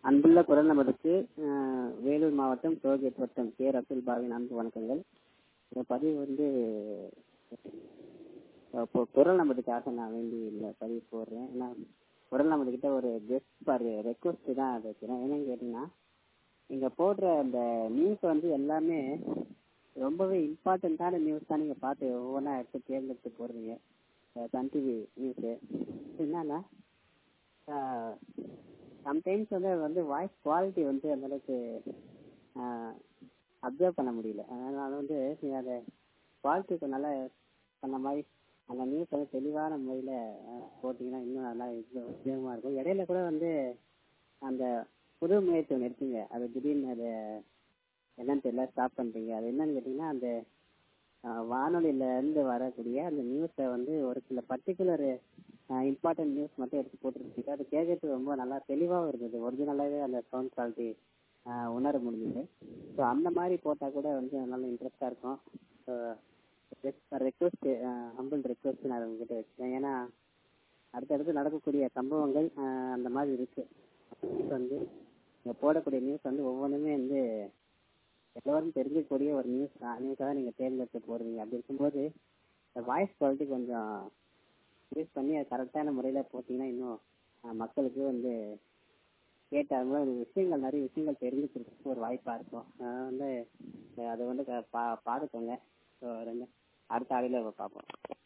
அன்புள்ள குரல் நமதுக்கு அஹ், வேலூர் மாவட்டம் டோல்கேட் வட்டம் கே ரசூல் பாவின் அன்பு வணக்கங்கள் இந்த பதிவு வந்து இப்போ குரல் நமதுக்காக நான் வேண்டி இந்த பதிவு போடுறேன் ஏன்னா குரல் நமது கிட்ட ஒரு கெஸ்ட் பார் ரெக்வஸ்ட் தான் அதை வைக்கிறேன் என்னன்னு கேட்டீங்கன்னா நீங்க போடுற அந்த நியூஸ் வந்து எல்லாமே ரொம்பவே இம்பார்ட்டண்ட்டான நியூஸ் தான் நீங்க பார்த்து ஒவ்வொன்றா எடுத்து தேர்ந்தெடுத்து போடுறீங்க அஹ் சன் டிவி நியூஸு என்னன்னா சம்டைம்ஸ் வந்து அது வந்து வாய்ஸ் குவாலிட்டி வந்து அந்த அளவுக்கு அப்சர்வ் பண்ண முடியல அதனால வந்து நீங்கள் அதை குவாலிட்டி கொஞ்சம் நல்லா பண்ண மாதிரி அந்த நியூஸ் வந்து தெளிவான முறையில் போட்டிங்கன்னா இன்னும் நல்லா உபயோகமாக இருக்கும் இடையில கூட வந்து அந்த புது முயற்சி ஒன்று எடுத்தீங்க அது திடீர்னு அது என்னன்னு தெரியல ஸ்டாப் பண்ணிட்டீங்க அது என்னன்னு கேட்டிங்கன்னா அந்த வானொலியில இருந்து வரக்கூடிய அந்த நியூஸை வந்து ஒரு சில பர்டிகுலர் இம்பார்ட்டன்ட் நியூஸ் மட்டும் எடுத்து போட்டுருக்கீங்க அது கேட்கறதுக்கு ரொம்ப நல்லா தெளிவாகவும் இருந்தது ஒரிஜினலாகவே அந்த சவுண்ட் குவாலிட்டி உணர முடிஞ்சுது ஸோ அந்த மாதிரி போட்டால் கூட வந்து நல்ல இன்ட்ரெஸ்டாக இருக்கும் ஸோ ரெக்வஸ்ட் ஹம்பிள் ரெக்வஸ்ட் நான் உங்ககிட்ட வச்சுக்கேன் ஏன்னா அடுத்தடுத்து நடக்கக்கூடிய சம்பவங்கள் அஹ், அந்த மாதிரி இருக்கு நியூஸ் வந்து நீங்கள் போடக்கூடிய நியூஸ் வந்து ஒவ்வொன்றுமே வந்து எல்லோரும் தெரிஞ்சுக்கக்கூடிய ஒரு நியூஸ் நியூஸாக தான் நீங்கள் தேர்ந்தெடுத்து போடுறீங்க அப்படி இருக்கும்போது இந்த வாய்ஸ் குவாலிட்டி கொஞ்சம் யூஸ் பண்ணி அது கரெக்டான முறையில் போட்டிங்கன்னா இன்னும் அஹ், மக்களுக்கு வந்து கேட்டாங்க ஒரு விஷயங்கள் நிறைய விஷயங்கள் தெரிஞ்சுக்கிறதுக்கு ஒரு வாய்ப்பாக இருக்கும் அஹ் வந்து அஹ் அதை வந்து க- பா பார்த்துக்கோங்க ஸோ ரெண்டு அடுத்த ஆடியில் பார்ப்போம்